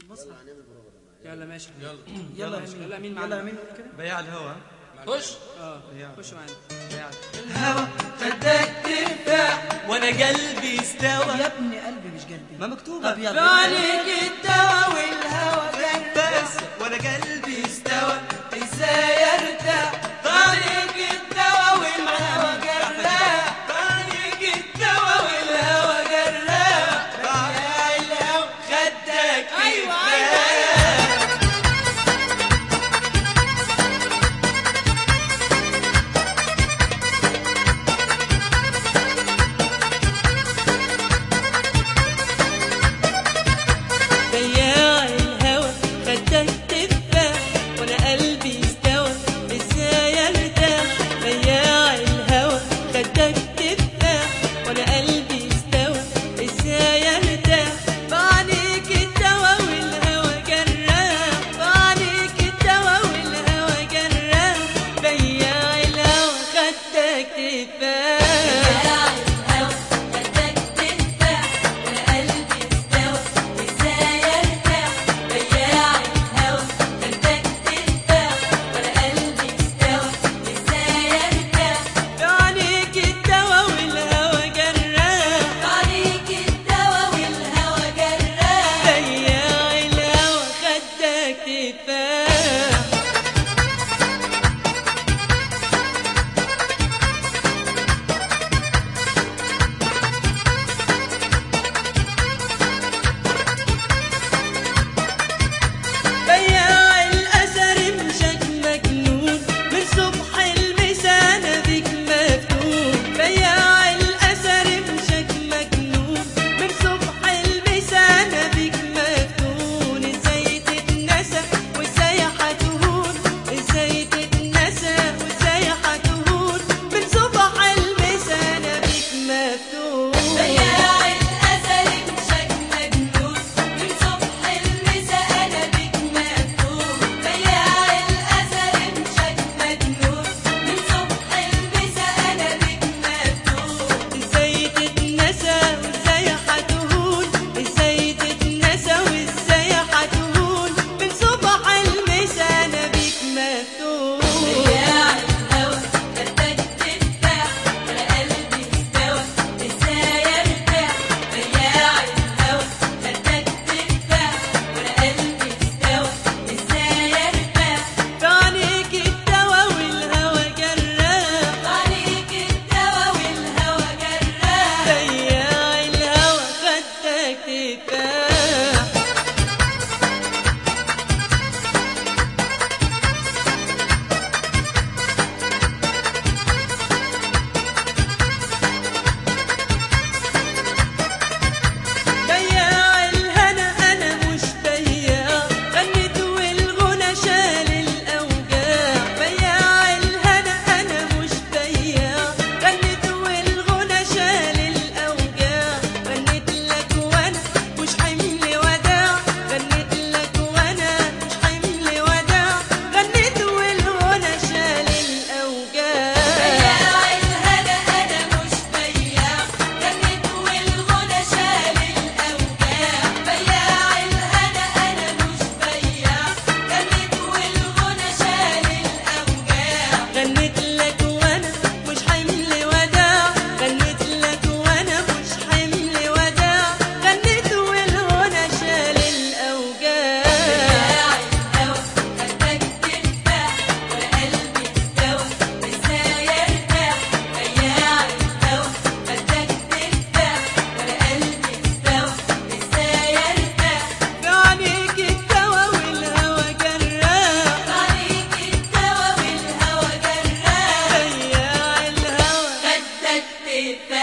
بص يلا ماشي يلا يلا ماشي. مين يلا مين يلا معانا مين قول كده بياع الهوى خش اه خش معانا بياع الهوى خدك ترتاح وانا قلبي استوى يا ابني قلبي مش قلبي ما مكتوبة طب يلا عليك الدوا والهوى كان بس وانا قلبي استوى ازاي ارتاح عليك الدوا والهوى جراح عليك الدوا والهوى جراح يا الهوى خدك ايوه بياع الهوى خدك تفاح وانا قلبي استوى ازاي ارتاح بياع الهوى خدك تفاح وانا قلبي استوى ازاي ارتاح بعليك الدوا والهوى جراح بعليك الدوا والهوى جراح بياع الهوى خدك تفاح عليك الدوا والهوى جراح بياع الهوى خدك تفاح بياع الأثر مشك مجنون من صبح المسانة بك مفتون بياع الأثر مشك مجنون من صبح المسانة بك مفتون ازاي تتنسى وازاي هتهون ازاي تتنسى وازاي هتهون من صبح المسانة بك مفتون ازاي تتنسى وازاي هتهون ازاي تتنسى وازاي هتهون من صبح المسانة بيك مفتون عليك الدوا والهوى جراح بياع الهوى خدك تفاح بياع الهنا انا مش بياع غنيت والغنى شال الاوجاع بياع الهنا انا مش بياع غنيت والغنى شال الاوجاع غنيت لك وانا مش حمل وداع غنيت لك وانا مش حمل وداع غنيت والغنى شال الاوجاع غنيت لك وانا مش حمل وداع غنيت لك وانا مش حمل وداع غنيت والغنى شال الاوجاع عليك الدوا والهوى جراح بياع الهوى خدك تفاح